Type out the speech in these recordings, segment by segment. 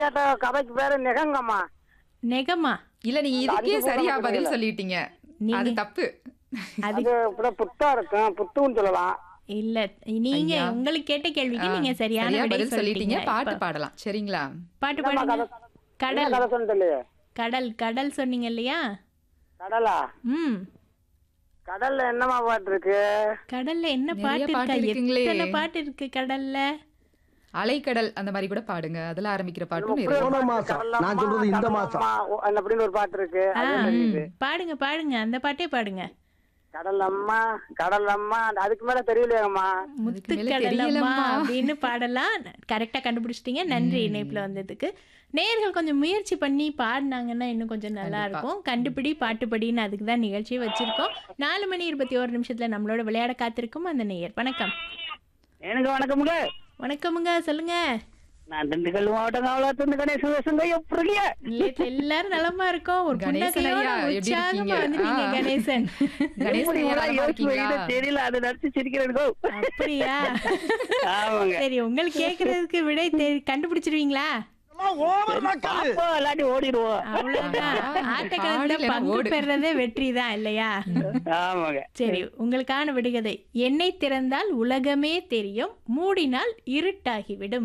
கேட்ட கதைக்கு பேரு நிகங்கம்மா நெகமா இல்ல நீங்க இதுக்கே அஞ்சு சரியா போட பதில் முடியல. சொல்லிட்டீங்க நீங்க- அது தப்பு அது அது கூட புத்தா இருக்கும் புத்துன்னு சொல்லலாம் இல்ல நீங்க ஐயா. உங்களுக்கு கேட்ட கேள்விக்கு ஆ, நீங்க சரியான சரியா விடை பதில் சொல்லிட்டீங்க சொல்லிட்டீங்க பாட்டு இப்ப பாடலாம் சரிங்களா பாட்டு என்னம்மா பாடுங்க கதை என்ன கடல் கதை சொன்னு சொல்லு கடல் கடல் சொன்னீங்க இல்லையா கடலா ம் கடல்ல என்னம்மா பாட்டு இருக்கு கடல்ல என்ன நிறைய பாட்டு பாட்டு இருக்கா இருக்குங்களே. எத்தனை பாட்டு இருக்கு கடல்ல அலைக்கடல் அந்த மாதிரி கூட பாடுங்க அதுல ஆரம்பிக்கிற பாட்டும் இப்படி இருக்கு ஒரு போன பாட்டு, மாசம். கடலம்மா, நான் சொல்றது இந்த கடலம்மா, மாசம். ஓ, அந்த அப்படின்னு ஒரு பாட்டு இருக்கு ஆ, அது தெரியுது பாடுங்க பாடுங்க அந்த பாட்டே பாடுங்க கடல் அம்மா கடல் அம்மா அதுக்கு மேல தெரியலையாங்கம்மா முத்து மேல கடலம்மா தெரியலம்மா. அப்படின்னு பாடலாம் கரெக்டா கண்டுபிடிச்சிட்டீங்க நன்றி இணைப்புல வந்ததுக்கு நேர்கள் கொஞ்சம் முயற்சி பண்ணி பாடினாங்கன்னா இன்னும் கொஞ்சம் நல்லா கண்டிப்பா. இருக்கும் கண்டுபிடி பாட்டுப்படின்னு அதுக்கு தான் நிகழ்ச்சி வச்சிருக்கோம் நாலு மணி இருபத்தி ஒரு நிமிஷத்துல நம்மளோட விளையாட காத்திருக்கும் அந்த நேயர் வணக்கம் எனக்கு வணக்கமுங்க வணக்கமுங்க சொல்லுங்க நான் திண்டுக்கல் மாவட்டம் காவலாத்துந்து கணேசன் பேசுங்க எப்படி இல்ல, எல்லாரும் நலமா இருக்கோம் ஒரு கணேசன் புன்னகையோட ஐயா, எப்படி உற்சாகமா இருக்கீங்க? வந்துட்டீங்க ஆ. கணேசன் கணேசன் ஐயா நலமா இருக்கீங்களா தெரியல அதை நடிச்சு சிரிக்கிறேன் அப்படியா ஆமாங்க சரி உங்களுக்கு கேக்குறதுக்கு விடை தெரி- கண்டுபிடிச்சிருவீங்களா அப்போ இல்லாட்டி ஓடிடுவோம் அவ்வளவுதான் ஆட்டக்காரத்துல ஆடில பங்கு ஓடு. பெறதே வெற்றி தான் இல்லையா ஆமாங்க சரி உங்களுக்கான விடுகதை என்னை திறந்தால் உலகமே தெரியும் மூடினால் இருட்டாகிவிடும்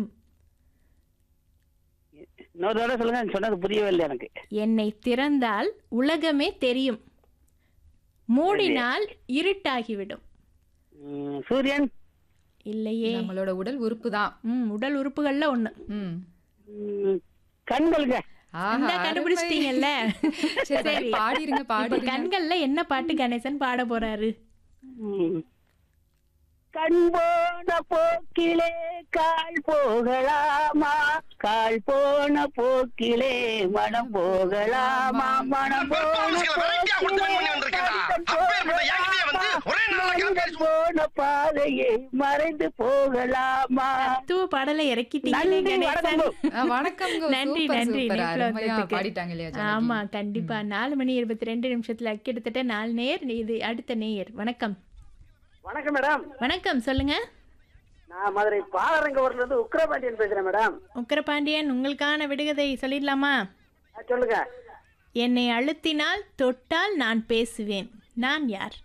இன்னொரு தடவை சொல்லுங்க சொன்னது புரியவே இல்லை எனக்கு என்னை திறந்தால் உலகமே தெரியும் மூடினால் இருட்டாகிவிடும் ம், சூரியன் இல்லையே நம்மளோட உடல் உறுப்பு தான் ம் உடல் உறுப்புகள்ல ஒண்ணு ம் ம், கண்களுங்க ஆஹா, இந்த அருமை. கண்டுபிடிச்சிட்டீங்கல்ல சரி சரி பாடிருங்க இப்ப பாடிருங்க கண்கள்ல என்ன பாட்டு கணேசன் பாட போறாரு ம். கண் போன போக்கிலே கால் போகலாமா கால் போன போக்கிலே மனம் போகலாமா மனம் போன போக்கிலே கண்கள் போகலாமா, மனிதன் போன பாதையை மறைந்து போகலாமா தத்துவ பாடலை இறக்கிட்டீங்களே நன்றி, கணேசன் வணக்கம். ஆ, வணக்கம்ங்க நன்றி சூப்பர் நன்றி சூப்பர் இணைப்புல அருமையா வந்ததுக்கு. பாடிட்டாங்க இல்லையா ஜானகி? ஆமா கண்டிப்பா நாலு மணி இருபத்தி ரெண்டு நிமிஷத்துல கிட்டத்தட்ட நாலு நேயர் இது அடுத்த நேயர் வணக்கம் வணக்கம் மேடம் வணக்கம் சொல்லுங்க நான் மதுரை பாலரங்கவரத்துல இருந்து உக்ரபாண்டியன் பேசுறேன் மேடம் உக்கரபாண்டியன் உங்களுக்கான விடுகதை சொல்லிடலாமா ஆ, சொல்லுங்க என்னை அழுத்தினால் தொட்டால் நான் பேசுவேன் நான் யார்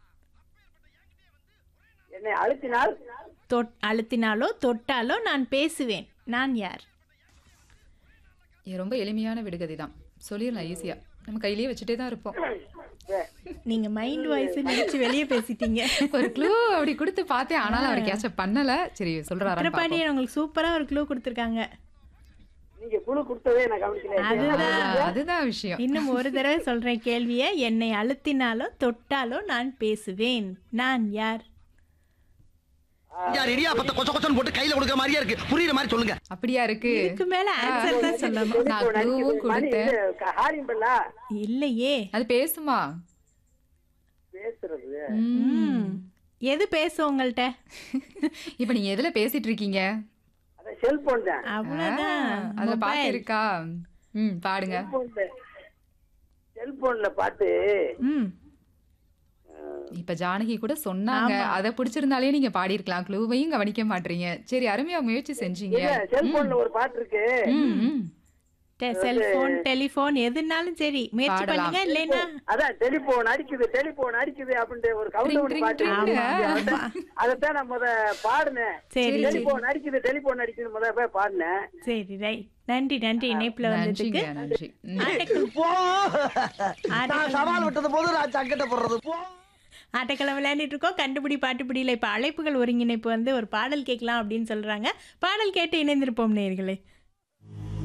என்னை அழுத்தினால் தொட் அழுத்தினாலோ தொட்டாலோ நான் பேசுவேன் நான் யார் இது ரொம்ப எளிமையான விடுகதை தான் சொல்லிடலாம் ஈஸியா நம்ம கையிலேயே வச்சுட்டே தான் இருப்போம் நீங்க மைண்ட் வாய்ஸ் நினைச்சு வெளியே பேசிட்டீங்க ஒரு க்ளூ அப்படி கொடுத்து பார்த்தேன் ஆனாலும் அவர் கேட்ச பண்ணல சரி சொல்றாரு உக்கரபாண்டியன் உங்களுக்கு சூப்பரா ஒரு க்ளூ கொடுத்துருக்காங்க நீங்க குழு கொடுத்ததே நான் கவனிக்கல அதுதான் அதுதான் விஷயம் இன்னும் ஒரு தடவை சொல்றேன் கேள்வியை என்னை அழுத்தினாலோ தொட்டாலோ நான் பேசுவேன் நான் யார் யார் இடியாப்பத்தை கொச்ச கொச்சன்னு போட்டு கையில கொடுக்குற மாதிரியே இருக்கு புரியுற மாதிரி சொல்லுங்க அப்படியா இருக்கு இதுக்கு மேல ஆன்சர் தான் சொல்லணும் நான் க்ளூவும் கொடுத்தேன் ஹாரிம்பல்லா இல்லையே அது பேசுமா பேசுறது ம். எது பேசும் உங்கள்ட்ட இப்ப நீங்க எதுல பேசிட்டு இருக்கீங்க அதான் செல்போன் தான் அவ்வளவுதான் அதுல பாட்டு மொபைல். இருக்கா ம் பாடுங்க செல்போன்ல செல்போன்ல பாட்டு ம் இப்ப ஜானகி கூட சொன்னாங்க அத பிடிச்சிருந்தாலே நீங்க பாடியிருக்கலாம் க்ளூவையும் கவனிக்க மாட்டீங்க சரி அருமையா முயற்சி செஞ்சீங்க இல்ல செல்போன்ல ஒரு பாட்டு இருக்கு ம், ம். டெ- செல்போன் டெலிபோன் எதுனாலும் சரி முயற்சி பாடலாம். பண்ணுங்க இல்லைன்னா அதான் டெலிபோன் அடிக்குது டெலிபோன் அடிக்குது அப்படின்ட்டு ஒரு கவுண்டவுன் ரிங், பாட்டு ரிங், இருக்கு. அதைத்தான் நான் முத பாடினேன் சரி சரி டெலிபோன் அடிக்குது டெலிபோன் அடிக்குது முத போய் பாடினேன் சரி ரைட் நன்றி நன்றி இணைப்புல நன்றிங்க வந்ததுக்கு நன்றி ம். ஆட்டக்கள போ ஆட்டக்கள நான் சவால் விட்டது போது நான் சக்கட்ட போடுறது போ ஆட்டக்களம் விளையாண்டுட்டு இருக்கோம் கண்டுபிடி பாட்டுப்பிடியில் இப்போ அழைப்புகள் ஒருங்கிணைப்பு வந்து ஒரு பாடல் கேட்கலாம் அப்படின்னு சொல்றாங்க பாடல் கேட்டு இணைந்திருப்போம் நேர்களே